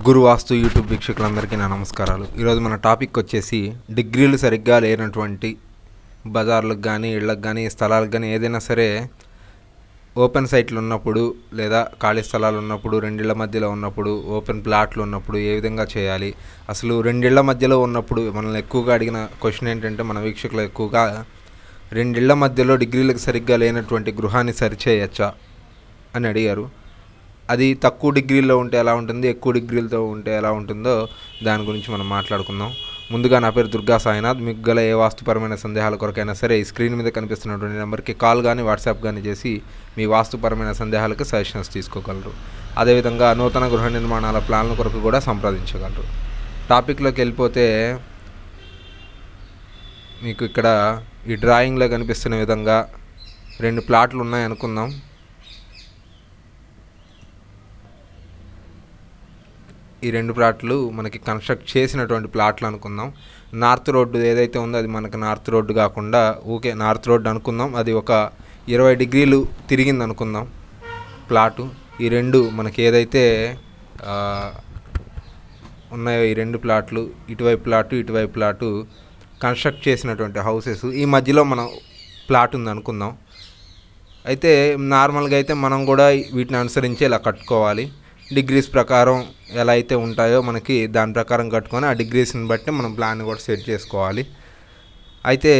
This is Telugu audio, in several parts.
గురు వాస్తు యూట్యూబ్ వీక్షకులందరికీ నా నమస్కారాలు ఈరోజు మన టాపిక్ వచ్చేసి డిగ్రీలు సరిగ్గా లేనటువంటి బజార్లకు కానీ ఇళ్ళకి కానీ స్థలాలకు కానీ ఏదైనా సరే ఓపెన్ సైట్లు ఉన్నప్పుడు లేదా ఖాళీ స్థలాలు ఉన్నప్పుడు రెండిళ్ల మధ్యలో ఉన్నప్పుడు ఓపెన్ ప్లాట్లు ఉన్నప్పుడు ఏ విధంగా చేయాలి అసలు రెండిళ్ల మధ్యలో ఉన్నప్పుడు మనల్ని ఎక్కువగా అడిగిన క్వశ్చన్ ఏంటంటే మన వీక్షకులు ఎక్కువగా రెండిళ్ల మధ్యలో డిగ్రీలకు సరిగ్గా లేనటువంటి గృహాన్ని సరిచేయచ్చా అని అడిగారు అది తక్కువ డిగ్రీలో ఉంటే ఎలా ఉంటుంది ఎక్కువ డిగ్రీలతో ఉంటే ఎలా ఉంటుందో దాని గురించి మనం మాట్లాడుకుందాం ముందుగా నా పేరు దుర్గా సాయినాథ్ మీకు గల ఏ వాస్తుపరమైన సందేహాల కొరకైనా సరే ఈ స్క్రీన్ మీద కనిపిస్తున్నటువంటి నెంబర్కి కాల్ కానీ వాట్సాప్ కానీ చేసి మీ వాస్తుపరమైన సందేహాలకు సజెషన్స్ తీసుకోగలరు అదేవిధంగా నూతన గృహ నిర్మాణాల ప్లాన్ల కొరకు కూడా సంప్రదించగలరు టాపిక్లోకి వెళ్ళిపోతే మీకు ఇక్కడ ఈ డ్రాయింగ్లో కనిపిస్తున్న విధంగా రెండు ప్లాట్లు ఉన్నాయి అనుకుందాం ఈ రెండు ప్లాట్లు మనకి కన్స్ట్రక్ట్ చేసినటువంటి ప్లాట్లు అనుకుందాం నార్త్ రోడ్డు ఏదైతే ఉందో అది మనకి నార్త్ రోడ్డు కాకుండా ఊకే నార్త్ రోడ్డు అనుకుందాం అది ఒక ఇరవై డిగ్రీలు తిరిగింది అనుకుందాం ప్లాటు ఈ రెండు మనకి ఏదైతే ఆ, ఉన్నాయో ఈ రెండు ప్లాట్లు ఇటువైపు ప్లాటు ఇటువైపు ప్లాటు కన్స్ట్రక్ట్ చేసినటువంటి హౌసెస్ ఈ మధ్యలో మనం ప్లాట్ ఉంది అనుకుందాం అయితే నార్మల్గా అయితే మనం కూడా వీటిని అనుసరించి ఇలా కట్టుకోవాలి డిగ్రీస్ ప్రకారం ఎలా అయితే ఉంటాయో మనకి దాని ప్రకారం కట్టుకొని ఆ డిగ్రీస్ని బట్టి మనం ప్లాన్ కూడా సెట్ చేసుకోవాలి అయితే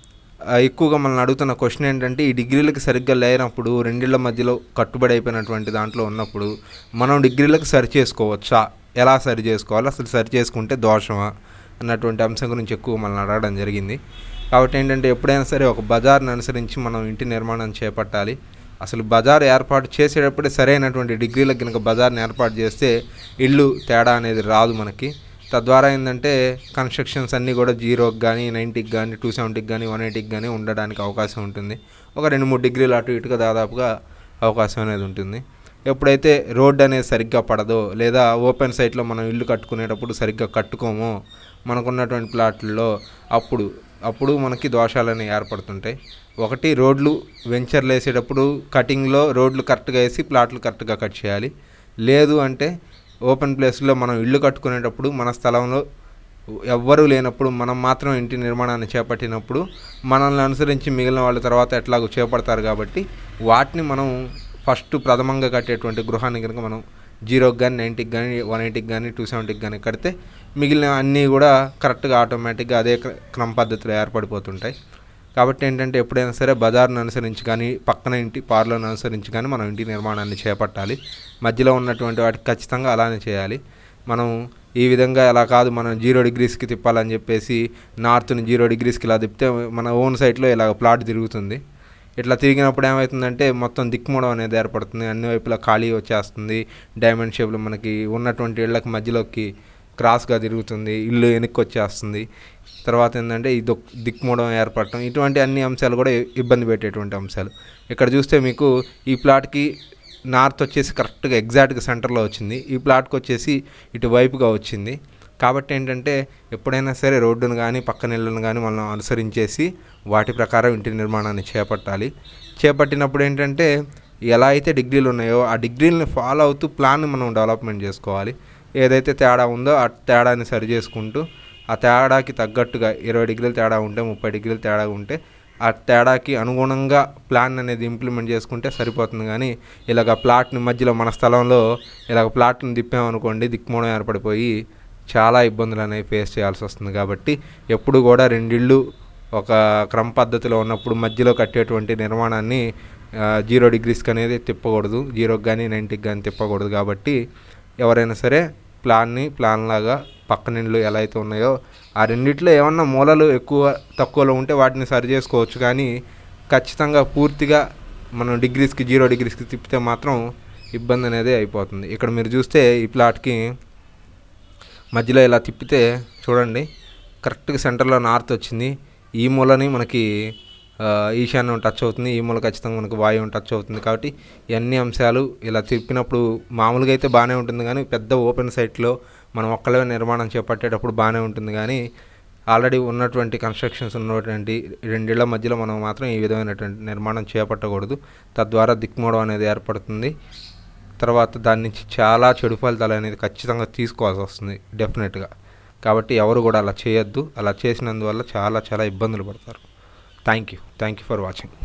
ఆ, ఎక్కువగా మనల్ని అడుగుతున్న క్వశ్చన్ ఏంటంటే ఈ డిగ్రీలకు సరిగ్గా లేనప్పుడు రెండిళ్ల మధ్యలో కట్టుబడి అయిపోయినటువంటి దాంట్లో ఉన్నప్పుడు మనం డిగ్రీలకు సరి చేసుకోవచ్చా ఎలా సరి చేసుకోవాలి అసలు సరి చేసుకుంటే దోషమా అన్నటువంటి అంశం గురించి ఎక్కువ మనల్ని అడగడం జరిగింది కాబట్టి ఏంటంటే ఎప్పుడైనా సరే ఒక బజార్ని అనుసరించి మనం ఇంటి నిర్మాణం చేపట్టాలి అసలు బజార్ ఏర్పాటు చేసేటప్పుడే సరైనటువంటి డిగ్రీలకు కనుక బజార్ని ఏర్పాటు చేస్తే ఇల్లు తేడా అనేది రాదు మనకి తద్వారా ఏంటంటే కన్స్ట్రక్షన్స్ అన్నీ కూడా జీరోకి కానీ నైంటీకి కానీ టూ సెవెంటీకి కానీ వన్ ఎయిటీకి కానీ ఉండడానికి అవకాశం ఉంటుంది ఒక రెండు మూడు డిగ్రీలు అటు ఇటుగా దాదాపుగా అవకాశం అనేది ఉంటుంది ఎప్పుడైతే రోడ్ అనేది సరిగ్గా పడదో లేదా ఓపెన్ సైట్లో మనం ఇల్లు కట్టుకునేటప్పుడు సరిగ్గా కట్టుకోమో మనకున్నటువంటి ప్లాట్లలో అప్పుడు అప్పుడు మనకి దోషాలని ఏర్పడుతుంటాయి ఒకటి రోడ్లు వెంచర్లు వేసేటప్పుడు కటింగ్లో రోడ్లు కరెక్ట్గా వేసి ప్లాట్లు కరెక్ట్గా కట్ చేయాలి లేదు అంటే ఓపెన్ ప్లేస్లో మనం ఇల్లు కట్టుకునేటప్పుడు మన స్థలంలో ఎవ్వరూ లేనప్పుడు మనం మాత్రం ఇంటి నిర్మాణాన్ని చేపట్టినప్పుడు మనల్ని అనుసరించి మిగిలిన వాళ్ళ తర్వాత ఎట్లాగో చేపడతారు కాబట్టి వాటిని మనం ఫస్ట్ ప్రథమంగా కట్టేటువంటి గృహాన్ని కనుక మనం జీరోకి కానీ నైంటీకి కానీ వన్ ఎయిటీకి కానీ టూ సెవెంటీకి కానీ కడితే మిగిలిన అన్నీ కూడా కరెక్ట్గా ఆటోమేటిక్గా అదే క్ర- క్రమ పద్ధతిలో ఏర్పడిపోతుంటాయి కాబట్టి ఏంటంటే ఎప్పుడైనా సరే బజార్ను అనుసరించి కానీ పక్కన ఇంటి పార్లను అనుసరించి కానీ మనం ఇంటి నిర్మాణాన్ని చేపట్టాలి మధ్యలో ఉన్నటువంటి వాటికి ఖచ్చితంగా అలానే చేయాలి మనం ఈ విధంగా ఎలా కాదు మనం జీరో డిగ్రీస్కి తిప్పాలని చెప్పేసి నార్త్ని జీరో డిగ్రీస్కి ఇలా తిప్పితే మన ఓన్ సైట్లో ఇలా ప్లాట్ తిరుగుతుంది ఇట్లా తిరిగినప్పుడు ఏమవుతుందంటే మొత్తం దిక్కుమూడం అనేది ఏర్పడుతుంది అన్ని వైపులా ఖాళీ వచ్చేస్తుంది డైమండ్ షేప్లో మనకి ఉన్నటువంటి ఇళ్ళకి మధ్యలోకి క్రాస్గా తిరుగుతుంది ఇల్లు వెనక్కి వచ్చేస్తుంది తర్వాత ఏంటంటే ఈ దొక్ దిక్కుమూడం ఏర్పడటం ఇటువంటి అన్ని అంశాలు కూడా ఇబ్బంది పెట్టేటువంటి అంశాలు ఇక్కడ చూస్తే మీకు ఈ ప్లాట్కి నార్త్ వచ్చేసి కరెక్ట్గా ఎగ్జాక్ట్గా సెంటర్లో వచ్చింది ఈ ప్లాట్కి వచ్చేసి ఇటు వైపుగా వచ్చింది కాబట్టి ఏంటంటే ఎప్పుడైనా సరే రోడ్డును కానీ పక్కన ఇళ్ళను కానీ మనం అనుసరించేసి వాటి ప్రకారం ఇంటి నిర్మాణాన్ని చేపట్టాలి చేపట్టినప్పుడు ఏంటంటే ఎలా అయితే డిగ్రీలు ఉన్నాయో ఆ డిగ్రీలని ఫాలో అవుతూ ప్లాన్ మనం డెవలప్మెంట్ చేసుకోవాలి ఏదైతే తేడా ఉందో ఆ తేడాని సరి చేసుకుంటూ ఆ తేడాకి తగ్గట్టుగా ఇరవై డిగ్రీలు తేడా ఉంటే ముప్పై డిగ్రీలు తేడా ఉంటే ఆ తేడాకి అనుగుణంగా ప్లాన్ అనేది ఇంప్లిమెంట్ చేసుకుంటే సరిపోతుంది కానీ ఇలాగ ప్లాట్ని మధ్యలో మన స్థలంలో ఇలాగ ప్లాట్ని తిప్పామనుకోండి దిక్కుమూడం ఏర్పడిపోయి చాలా ఇబ్బందులు అనేవి ఫేస్ చేయాల్సి వస్తుంది కాబట్టి ఎప్పుడు కూడా రెండిళ్ళు ఒక క్రమ పద్ధతిలో ఉన్నప్పుడు మధ్యలో కట్టేటువంటి నిర్మాణాన్ని ఆ, జీరో డిగ్రీస్కి అనేది తిప్పకూడదు జీరోకి కానీ నైంటీకి కానీ తిప్పకూడదు కాబట్టి ఎవరైనా సరే ప్లాన్ని ప్లాన్ లాగా పక్కన ఇండ్లు ఎలా అయితే ఉన్నాయో ఆ రెండిట్లో ఏమన్నా మూలలు ఎక్కువ తక్కువలో ఉంటే వాటిని సరి చేసుకోవచ్చు కానీ ఖచ్చితంగా పూర్తిగా మనం డిగ్రీస్కి జీరో డిగ్రీస్కి తిప్పితే మాత్రం ఇబ్బంది అనేది అయిపోతుంది ఇక్కడ మీరు చూస్తే ఈ ప్లాట్కి మధ్యలో ఇలా తిప్పితే చూడండి కరెక్ట్గా సెంటర్లో నార్త్ వచ్చింది ఈ మూలని మనకి ఆ, ఈశాన్యం టచ్ అవుతుంది ఈ మూల ఖచ్చితంగా మనకి వాయువు టచ్ అవుతుంది కాబట్టి ఈ అన్ని అంశాలు ఇలా తిప్పినప్పుడు మామూలుగా అయితే బాగానే ఉంటుంది కానీ పెద్ద ఓపెన్ సైట్లో మనం ఒక్కలే నిర్మాణం చేపట్టేటప్పుడు బాగానే ఉంటుంది కానీ ఆల్రెడీ ఉన్నటువంటి కన్స్ట్రక్షన్స్ ఉన్నటువంటి రెండిళ్ల మధ్యలో మనం మాత్రం ఈ విధమైనటువంటి నిర్మాణం చేపట్టకూడదు తద్వారా దిక్మూడం అనేది ఏర్పడుతుంది తర్వాత దాని నుంచి చాలా చెడు ఫలితాలు అనేది ఖచ్చితంగా తీసుకోవాల్సి వస్తుంది డెఫినెట్గా కాబట్టి ఎవరు కూడా అలా చేయొద్దు అలా చేసినందువల్ల చాలా చాలా ఇబ్బందులు పడతారు thank you thank you for watching